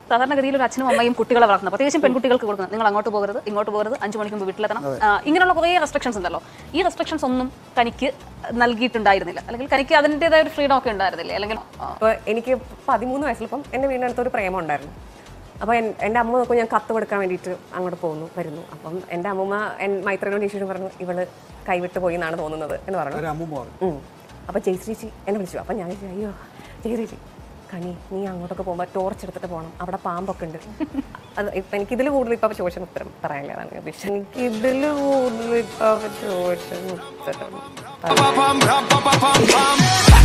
സാധാരണഗതിയിൽ ഒരു അച്ഛനും അമ്മയും കുട്ടികളെ വളർത്തുന്നത് പ്രത്യേകിച്ചും പെൺകുട്ടികൾക്ക് കൊടുക്കുന്നത് നിങ്ങൾ അങ്ങോട്ട് പോകരുത് ഇങ്ങോട്ട് പോകരുത് അഞ്ചു മണിക്ക് മുമ്പ് വീട്ടിലെത്തണം ആ, ഇങ്ങനെയുള്ള കുറേ റെസ്ട്രിക്ഷൻസ് ഉണ്ടല്ലോ ഈ റെസ്ട്രിക്ഷൻസ് ഒന്നും കനിക്ക് നൽകിയിട്ടുണ്ടായിരുന്നില്ല അല്ലെങ്കിൽ കനിക്ക് അതിൻ്റെതായ ഒരു ഫ്രീഡം ഒക്കെ ഉണ്ടായിരുന്നില്ലേ അല്ലെങ്കിൽ ആ, അപ്പോൾ എനിക്ക് പതിമൂന്ന് വയസ്സിലിപ്പം എൻ്റെ വീടിനടുത്ത് ഒരു പ്രേമം ഉണ്ടായിരുന്നു അപ്പോൾ എൻ്റെ അമ്മ നോക്കും ഞാൻ കത്ത് കൊടുക്കാൻ വേണ്ടിയിട്ട് അങ്ങോട്ട് പോകുന്നു വരുന്നു അപ്പം എൻ്റെ അമ്മൂമ്മ എൻ മൈത്രനോട് ടീച്ചറും പറഞ്ഞു ഇവള് കൈവിട്ട് പോയി എന്നാണ് തോന്നുന്നത് എന്ന് പറഞ്ഞു ഒരു അമ്മൂമ്മ പറഞ്ഞു ഉം. അപ്പോൾ ജയ് ചേച്ചി എന്നെ വിളിച്ചു അപ്പം ഞാൻ വിചാരിച്ചു, അയ്യോ ജയ് ചേച്ചി കനി നീ അങ്ങോട്ടൊക്കെ പോകുമ്പോൾ ടോർച്ച് എടുത്തിട്ട് പോകണം അവിടെ പാമ്പൊക്കെ ഉണ്ട് അത് ഇപ്പം എനിക്കിതിൽ കൂടുതൽ ഇപ്പം ചോദിച്ച ഉത്തരം പറയാനില്ല അതാണ് ഞാൻ ഉദ്ദേശിച്ചത് എനിക്കിതിൽ കൂടുതൽ ഇപ്പം ചോദിച്ച ഉത്തരം പറയാൻ Pam, pam, pam, pam, pam, pam.